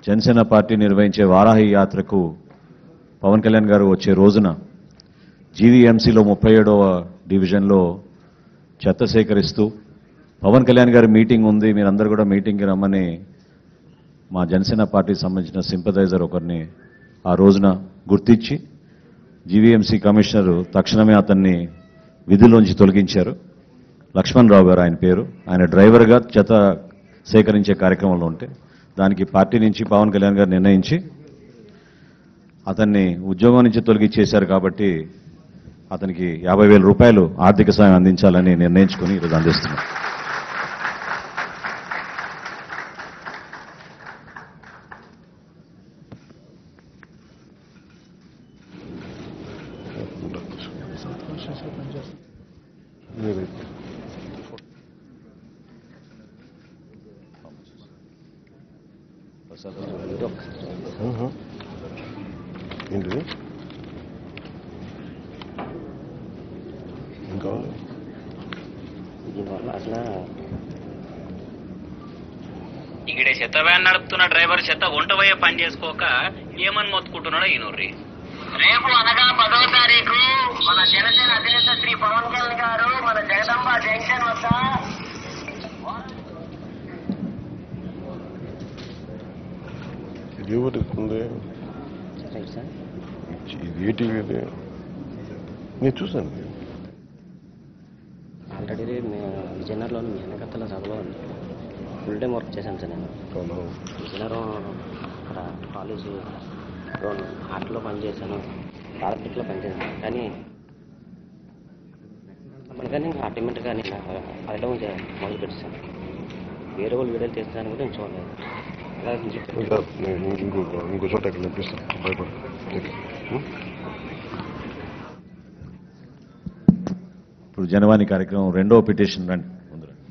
Janasena party నిర్వహించే వారాహి యాత్రకు పవన్ కళ్యాణ్ గారు వచ్చే రోజున జీవీఎంసీలో ముప్పై ఏడవ డివిజన్లో చెత్త సేకరిస్తూ పవన్ కళ్యాణ్ గారి మీటింగ్ ఉంది మీరందరూ కూడా మీటింగ్కి రమ్మని మా జనసేన పార్టీకి సంబంధించిన సింపథైజర్ ఒకరిని ఆ రోజున గుర్తించి జీవీఎంసీ కమిషనర్ తక్షణమే అతన్ని విధుల్లోంచి తొలగించారు లక్ష్మణ్ రావు గారు ఆయన పేరు ఆయన డ్రైవర్గా చెత్త సేకరించే కార్యక్రమంలో ఉంటే దానికి పార్టీ నుంచి పవన్ కళ్యాణ్ గారు నిర్ణయించి అతన్ని ఉద్యోగం నుంచి తొలగించేశారు కాబట్టి అతనికి యాభై వేల రూపాయలు ఆర్థిక సాయం అందించాలని నిర్ణయించుకుని ఈరోజు అందిస్తున్నాం మ్మ్. ఏంటిది ఇంకా దీనివల్ల అసలు ఇక్కడ చెత్త వ్యాన్ నడుపుతున్న డ్రైవర్ చెత్త వంట పోయే పని చేసుకోక ఏమని మొత్తుకుంటున్నాడో ఈయనూరి రేపు అనగా పదో తారీఖు మన జనసేన అధినేత శ్రీ పవన్ కళ్యాణ్ గారు మన జగదంబ జంక్షన్ వద్ద ఇది ఎవరు ఉంది ఇది ఏ టీవీ ఇది నేను చూసాను ఇది. ఆల్రెడీ విజయనగరంలో మీ వెనకత్తల సభలో ఉంది ఫుల్ టైం వర్క్ చేశాను సార్ నేను అవునా విజయనగరం అక్కడ కాలేజ్ ఆటలో పనిచేశాను పాలపిట్లో పనిచేశాను కానీ అప్పుడు కానీ ఆటోమేటిక్గా నేను అడగడం మొదలు పెట్టాను వేరే వాళ్ళు వీడియోలు తీస్తాను కూడా నేను చూడలేదు అలా అని చెప్పి ఇంకా నేను ఇంకో ఇంకో చోట ఎక్కడ కనిపిస్తాను భయపడ ఇప్పుడు జనవాణి కార్యక్రమం రెండవ పిటిషన్ రండి ముందు రండి.